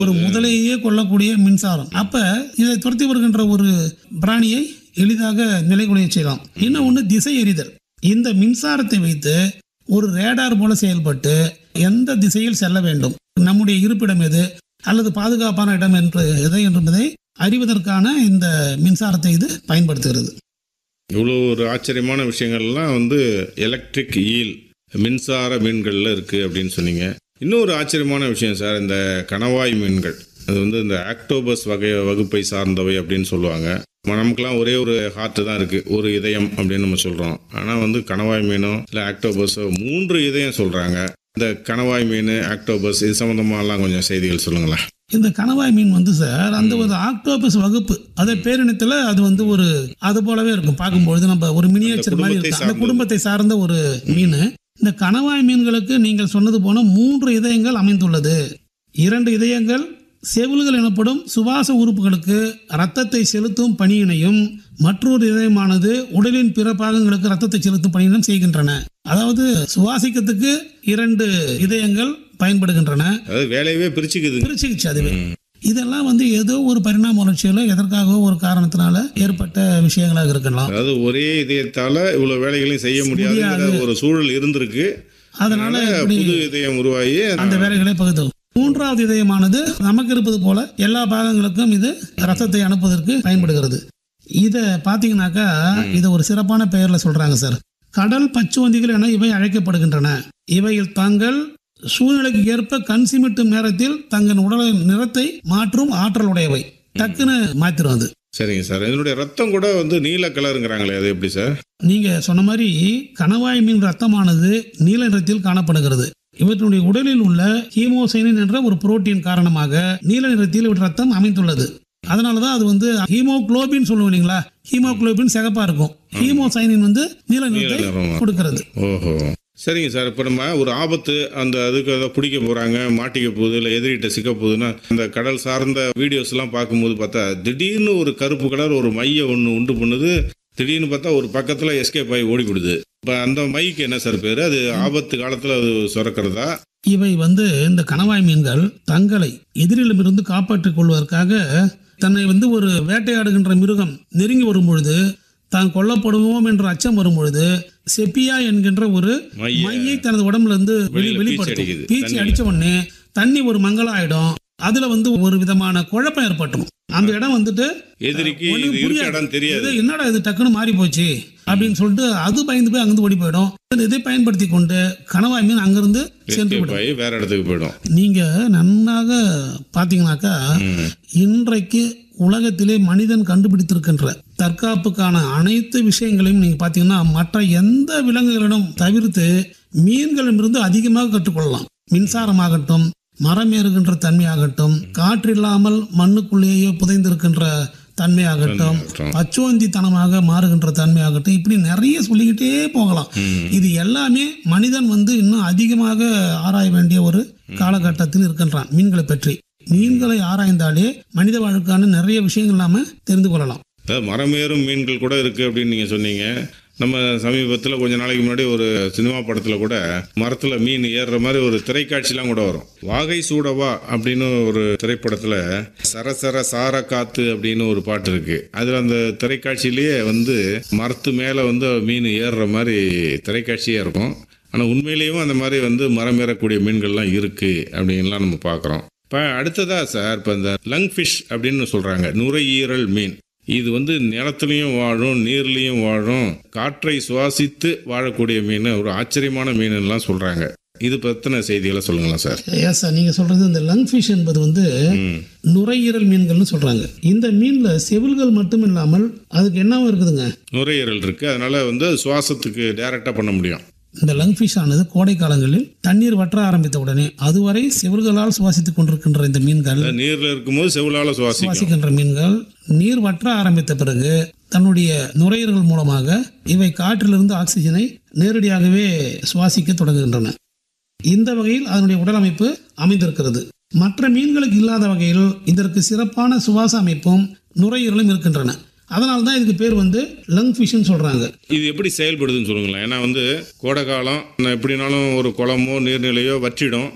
ஒரு முதலையே கொல்லக்கூடிய மின்சாரம் அப்ப இதை துரத்தி வருகின்ற ஒரு பிராணியை எளிதாக நிலைகுலைய செய்யலாம் இன்னும் ஒன்று திசை எறிதல் இந்த மின்சாரத்தை வைத்து ஒரு ரேடார் போல செயல்பட்டு எந்த திசையில் செல்ல வேண்டும் நம்முடைய இருப்பிடம் எது அல்லது பாதுகாப்பான இடம் என்று எது என்பதை அறிவதற்கான இந்த மின்சாரத்தை இது பயன்படுத்துகிறது இவ்வளோ ஒரு ஆச்சரியமான விஷயங்கள்லாம் வந்து எலக்ட்ரிக் ஈல் மின்சார மீன்களில் இருக்குது அப்படின்னு சொன்னீங்க இன்னொரு ஆச்சரியமான விஷயம் சார் இந்த கணவாய் மீன்கள் அது வந்து இந்த ஆக்டோபஸ் வகை வகுப்பை சார்ந்தவை அப்படின்னு சொல்லுவாங்க நமக்கெல்லாம் ஒரே ஒரு ஹார்ட் தான் இருக்குது ஒரு இதயம் அப்படின்னு நம்ம சொல்கிறோம் ஆனால் வந்து கணவாய் மீனோ இல்லை ஆக்டோபஸோ மூன்று இதயம் சொல்கிறாங்க இந்த கணவாய் மீன் ஆக்டோபஸ் இது சம்மந்தமாலாம் கொஞ்சம் செய்திகள் சொல்லுங்களேன் இந்த கணவாய் மீன் வந்து சார் அந்த ஒரு ஆக்டோபஸ் வகுப்பு அதே பேரினத்துல அது வந்து ஒரு அது போலவே இருக்கும் பார்க்கும்பொழுது நம்ம ஒரு மினியேச்சர் மாதிரி குடும்பத்தை இருக்கும் அந்த சார்ந்தது. குடும்பத்தை சார்ந்த ஒரு மீன் இந்த கணவாய் மீன்களுக்கு நீங்கள் சொன்னது போன மூன்று இதயங்கள் அமைந்துள்ளது இரண்டு இதயங்கள் செவில்கள் எனப்படும் சுவாச உறுப்புகளுக்கு இரத்தத்தை செலுத்தும் பணியினையும் மற்றொரு இதயமானது உடலின் பிற பாகங்களுக்கு இரத்தத்தை செலுத்தும் பணியினம் செய்கின்றன அதாவது சுவாசிக்கிறதுக்கு இரண்டு இதயங்கள் பயன்படுகின்றன அதாவது வேலையவே பிரிச்சுக்குதுங்க பிரிச்சுக்கிச்சு அதுவே இதெல்லாம் வந்து ஏதோ ஒரு பரிணாம வளர்ச்சியில எதற்காகவோ ஒரு காரணத்தினால ஏற்பட்ட விஷயங்களாக இருக்கலாம் அதாவது ஒரே இதயத்தால இவ்வளவு வேலைகளையும் செய்ய முடியாதுங்கிற ஒரு சூழல் இருந்திருக்கு அதனால இப்படி புது இதயம் உருவாகி அந்த வேலைகளை பகுத்து மூன்றாவது இதயமானது நமக்கு இருப்பது போல எல்லா பாகங்களுக்கும் இது ரத்தத்தை அனுப்புவதற்கு பயன்படுகிறது இதை பார்த்தீங்கன்னாக்கா இதை ஒரு சிறப்பான பெயர்ல சொல்றாங்க சார் கடல் பச்சுவந்திகள் என இவை அழைக்கப்படுகின்றன இவையில் தாங்கள் சூழ்நிலைக்கு ஏற்ப கண் சிமிட்டும் நேரத்தில் தங்கள் உடலின் நிறத்தை மாற்றும் ஆற்றல் உடையவை டக்குன்னு மாத்திரும் அது சரிங்க சார் இதனுடைய ரத்தம் கூட வந்து நீல கலருங்கிறாங்களே அது எப்படி சார் நீங்க சொன்ன மாதிரி கணவாய் மீன் ரத்தமானது நீல நிறத்தில் காணப்படுகிறது இவற்றினுடைய உடலில் உள்ள ஹீமோசைனின் என்ற ஒரு புரோட்டீன் காரணமாக நீல நிறத்தில் இவற்றை ரத்தம் அமைந்துள்ளது அதனாலதான் அது வந்து ஹீமோகுளோபின் சொல்லுவோம் இல்லைங்களா ஹீமோகுளோபின் சிகப்பா இருக்கும் ஹீமோசைனின் வந்து நீல நிறத்தை நிறமா. கொடுக்கிறது ஓஹோ சரிங்க சார் இப்போ நம்ம ஒரு ஆபத்து அந்த அதுக்கு அதை பிடிக்க போகிறாங்க மாட்டிக்க போகுது இல்லை எதிரிட்ட சிக்க போகுதுன்னா அந்த கடல் சார்ந்த வீடியோஸ் எல்லாம் பார்க்கும்போது பார்த்தா திடீர்னு ஒரு கருப்பு கலர் ஒரு மைய ஒன்று உண்டு பண்ணுது திடீர்னு பார்த்தா ஒரு பக்கத்தில் எஸ்கேப் ஆகி ஓடிவிடுது இப்போ அந்த மைக்கு என்ன சார் பேர் அது ஆபத்து காலத்தில் அது சுரக்கிறதா இவை வந்து இந்த கணவாய் மீன்கள் தங்களை எதிரிடமிருந்து காப்பாற்றிக் கொள்வதற்காக தன்னை வந்து ஒரு வேட்டையாடுகின்ற மிருகம் நெருங்கி வரும் பொழுது தான் கொல்லப்படுவோம் என்ற அச்சம் வரும் பொழுது செப்பியா என்கின்ற ஒரு மைய மையை தனது உடம்புல இருந்து வெளி வெளியில பீச்சி வெளிப்படுத்தும் அடிக்குது. பீச்சி தண்ணியில. அடிச்ச உடனே தண்ணி ஒரு மங்களம் ஆயிடும் அதுல வந்து ஒரு விதமான குழப்பம் ஏற்பட்டுரும் அந்த இடம் வந்துட்டு எதிரிக்கு ஒண்ணும் இது இருக்க புரியாது. இடம் தெரியாது இது என்னடா இது டக்குன்னு மாறி போச்சு அப்படின்னு சொல்லிட்டு அது பயந்து போய் அங்கிருந்து ஓடி போயிடும் இதை பயன்படுத்தி கொண்டு கணவாய் மீன் அங்கிருந்து சென்று எஸ்கேப் விடும் ஆகி வேற இடத்துக்கு போயிடும் நீங்க நன்னாக பாத்தீங்கன்னாக்கா ம். இன்றைக்கு உலகத்திலே மனிதன் கண்டுபிடித்திருக்கின்ற தற்காப்புக்கான அனைத்து விஷயங்களையும் நீங்க பாத்தீங்கன்னா மற்ற எந்த விலங்குகளிடம் தவிர்த்து மீன்களிடமிருந்து அதிகமாக கற்றுக்கொள்ளலாம் மின்சாரமாகட்டும் மரம் ஏறுகின்ற தன்மையாகட்டும் காற்றில்லாமல் மண்ணுக்குள்ளேயே புதைந்திருக்கின்ற தன்மையாகட்டும் தன்மையாகட்டும். பச்சுவந்தித்தனமாக மாறுகின்ற தன்மையாகட்டும் இப்படி நிறைய சொல்லிக்கிட்டே போகலாம் ம். இது எல்லாமே மனிதன் வந்து இன்னும் அதிகமாக ஆராய வேண்டிய ஒரு காலகட்டத்தில் இருக்கின்றான் மீன்களை பற்றி மீன்களை ஆராய்ந்தாலே மனித வாழ்க்கான நிறைய விஷயங்கள் நாம தெரிந்து கொள்ளலாம் அதாவது மரமேறும் மீன்கள் கூட இருக்கு அப்படின்னு நீங்க சொன்னீங்க நம்ம சமீபத்தில் கொஞ்ச நாளைக்கு முன்னாடி ஒரு சினிமா படத்தில் கூட மரத்தில் மீன் ஏறுற மாதிரி ஒரு திரைக்காட்சிலாம் கூட வரும் வாகை சூடவா அப்படின்னு ஒரு திரைப்படத்தில் சரசர சார காத்து அப்படின்னு ஒரு பாட்டு இருக்கு அதில் அந்த திரைக்காட்சியிலேயே வந்து மரத்து மேலே வந்து மீன் ஏறுற மாதிரி திரைக்காட்சியே இருக்கும் ஆனால் உண்மையிலேயும் அந்த மாதிரி வந்து மரம் ஏறக்கூடிய மீன்கள்லாம் இருக்கு அப்படின்லாம் நம்ம பார்க்குறோம் இப்போ அடுத்ததா சார் இப்போ இந்த லங் ஃபிஷ் அப்படின்னு சொல்கிறாங்க நுரையீரல் மீன் இது வந்து நிலத்துலையும் வாழும் நீர்லேயும் வாழும் காற்றை சுவாசித்து வாழக்கூடிய மீன் ஒரு ஆச்சரியமான மீன்லாம் சொல்கிறாங்க இது பற்றின செய்திகளை சொல்லுங்களேன் சார் எஸ் சார் நீங்க சொல்றது இந்த லங் ஃபிஷ் என்பது வந்து ம் நுரையீரல் மீன்கள்னு சொல்றாங்க இந்த மீன்ல செவில்கள் மட்டும் இல்லாமல் அதுக்கு என்னவும் இருக்குதுங்க நுரையீரல் இருக்குது அதனால் வந்து சுவாசத்துக்கு டைரெக்டாக பண்ண முடியும் இந்த லங் ஃபிஷ் ஆனது கோடை காலங்களில் தண்ணீர் வற்ற ஆரம்பித்த உடனே அதுவரை செவில்களால் சுவாசித்துக் கொண்டிருக்கின்ற இந்த மீன்கள் நீரில் இருக்கும்போது செவிலால் சுவாசிக்கும் சுவாசிக்கின்ற மீன்கள் நீர் வற்ற ஆரம்பித்த பிறகு தன்னுடைய நுரையீரல் மூலமாக இவை காற்றிலிருந்து ஆக்சிஜனை நேரடியாகவே சுவாசிக்க தொடங்குகின்றன இந்த வகையில் அதனுடைய உடல் அமைப்பு அமைந்திருக்கிறது மற்ற மீன்களுக்கு இல்லாத வகையில் இதற்கு சிறப்பான சுவாச அமைப்பும் நுரையீரலும் இருக்கின்றன அதனால தான் இதுக்கு பேர் வந்து லங் ஃபிஷ்னு சொல்றாங்க இது எப்படி செயல்படுதுன்னு சொல்லுங்களேன் ஏன்னா வந்து கோடை காலம் நான் எப்படினாலும் ஒரு குளமோ நீர்நிலையோ வற்றிடும்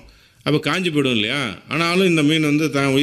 அப்போ காஞ்சி போயிடும் இல்லையா ஆனாலும் இந்த மீன் வந்து தான்